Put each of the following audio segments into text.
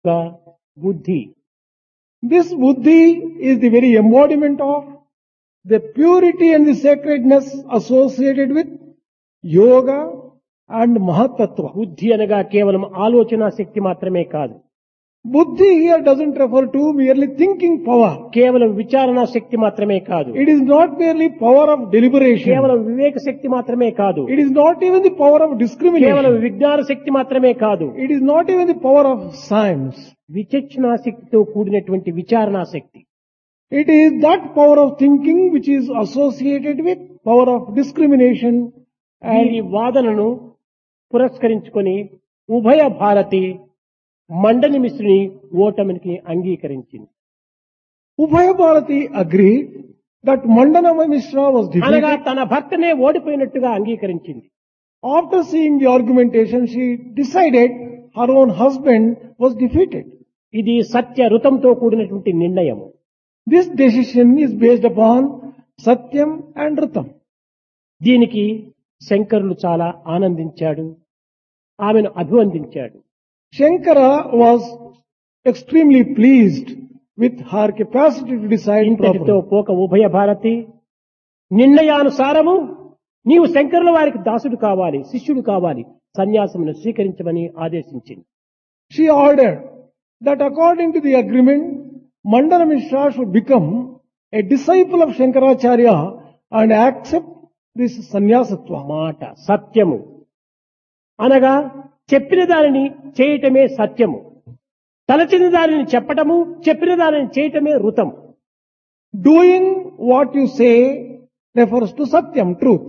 బుద్ధి This buddhi is the very embodiment of the purity and the sacredness associated with yoga and mahatattva. బుద్ధి అనగా కేవలం ఆలోచన శక్తి మాత్రమే కాదు Buddhi here doesn't refer to merely thinking power. కేవలం విచారణ శక్తి మాత్రమే కాదు It is not merely power of deliberation. కేవలం వివేక శక్తి మాత్రమే కాదు It is not even the power of కేవలం discrimination. విజ్ఞాన శక్తి మాత్రమే కాదు It is not even the power of science. విచక్షణ శక్తితో కూడినటువంటి విచారణా శక్తి It is that power of thinking which is associated with power of discrimination వీరి and వాదనను పురస్కరించుకొని ఉభయ భారతి మండలి మిశ్రుని ఓటమికి అంగీకరించింది Ubhaya Bharati agreed that Mandanama Mishra was అనగా defeated. తన భర్తనే ఓడిపోయినట్టుగా అంగీకరించింది After seeing the argumentation, she decided her own husband was defeated. ఇది సత్య ఋతంతో కూడినటువంటి నిర్ణయము This decision is based upon Satyam and Ritam. దీనికి శంకరులు చాలా ఆనందించాడు ఆమెను అభివందించాడు Shankara was extremely pleased with her capacity to decide ఇంతటితో properly. పోక ఉభయ భారతి నిర్ణయానుసారము నీవు శంకరుల వారికి దాసుడు కావాలి శిష్యుడు కావాలి సన్యాసమును స్వీకరించమని ఆదేశించింది She ordered that according to the agreement, Mandana Mishra should become a disciple of Shankaracharya and accept this sannyasatva. మాట సత్యము అనగా చెప్పిన దానిని చేయటమే సత్యము తలచిన దానిని చెప్పటము చెప్పిన దానిని చేయటమే ఋతం Doing what you say refers to Satyam, truth.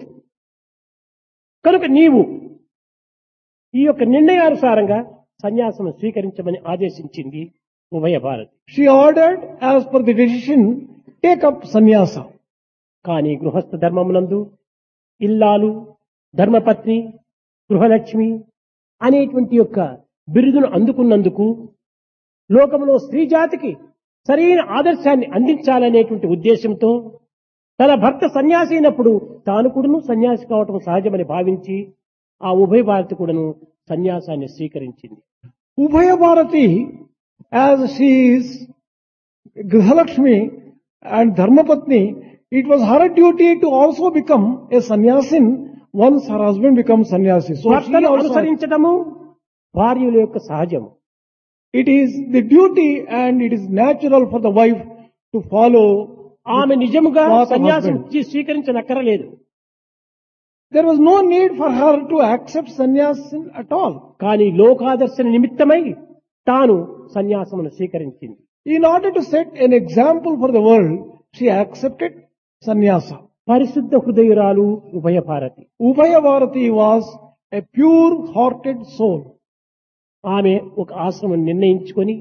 కనుక నీవు ఈ యొక్క నిర్ణయానుసారంగా సన్యాసం స్వీకరించమని ఆదేశించింది ఉభయ Bharati She ordered, as per the decision, take up sannyasa. కానీ గృహస్థ ధర్మమునందు ఇల్లాలు ధర్మపత్ని గృహలక్ష్మి అనేటువంటి యొక్క బిరుదును అందుకున్నందుకు లోకంలో స్త్రీ జాతికి సరైన ఆదర్శాన్ని అందించాలనేటువంటి ఉద్దేశంతో తన భర్త సన్యాసి అయినప్పుడు తాను కూడాను సన్యాసి కావటం సహజమని భావించి ఆ ఉభయ భారతి కూడాను సన్యాసాన్ని స్వీకరించింది Ubhaya Bharati, as she is Grihalakshmi and Dharmapatni, it was her duty to also become a sannyasin once her husband becomes sannyasi. So she భర్తను also, అనుసరించటము భార్యల యొక్క సహజము it is the duty and it is natural for the wife to follow. ఆమె నిజముగా Path of సన్యాసం husband. స్వీకరించనక్కరలేదు There was no need for her to accept sannyasin at all. కానీ లోకాదర్శన నిమిత్తమై తాను సన్యాసమును స్వీకరించింది In order to set an example for the world, she accepted sannyasa. పరిశుద్ధ హృదయురాలు ఉభయ Bharati Ubhaya Bharati was a pure-hearted soul. ఆమె ఒక ఆశ్రమం నిర్ణయించుకొని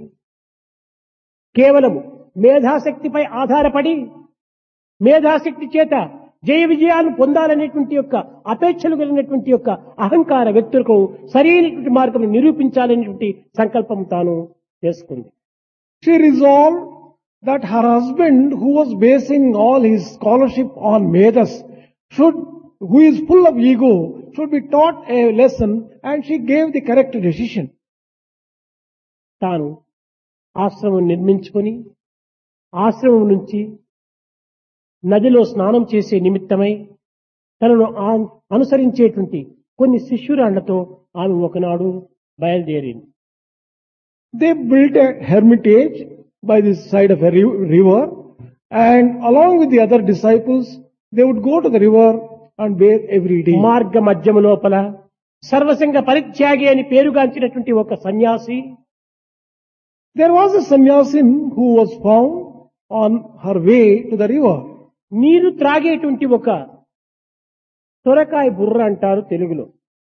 కేవలము మేధాశక్తిపై ఆధారపడి మేధాశక్తి చేత జయ విజయాలను పొందాలనేటువంటి యొక్క అపేక్షలు కలిగినటువంటి యొక్క అహంకార వ్యక్తులకు సరైనటువంటి మార్గం నిరూపించాలనేటువంటి సంకల్పం తాను చేసుకుంది She resolved that her husband, who was basing all his scholarship on Vedas, should, who is full of ego, should be taught a lesson and she gave the correct decision. తాను ఆశ్రమం నిర్మించుకొని ఆశ్రమం నుంచి నదిలో స్నానం చేసే నిమిత్తమై తనను ఆ- అనుసరించేటువంటి కొన్ని శిష్యురాళ్లతో ఆమె ఒకనాడు బయలుదేరింది They built a hermitage by the side of a ri- river and along with the other disciples, they would go to the river and bathe every day. మార్గ మధ్యము లోపల సర్వసంగ పరిత్యాగి అని పేరుగాంచినటువంటి ఒక సన్యాసి There was a sannyasin who was found on her way to the river. నీరు త్రాగేటువంటి ఒక సొరకాయ బుర్ర అంటారు తెలుగులో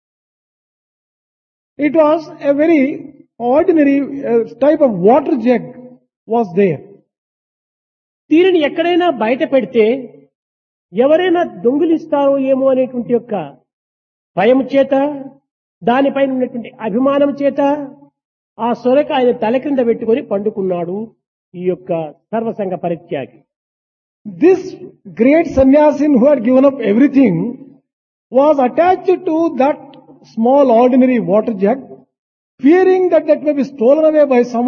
It was a very ordinary uh, type of water jug was there. దీనిని ఎక్కడైనా బయట పెడితే ఎవరైనా దొంగిలిస్తారో ఏమో అనేటువంటి యొక్క భయం చేత దానిపైన ఉన్నటువంటి అభిమానం చేత ఆ సొరకాయని తల క్రింద పెట్టుకొని పండుకున్నాడు ఈ యొక్క సర్వసంగ పరిత్యాగి This great sannyasin who had given up everything was attached to that small ordinary water jug, fearing that that may be stolen away by some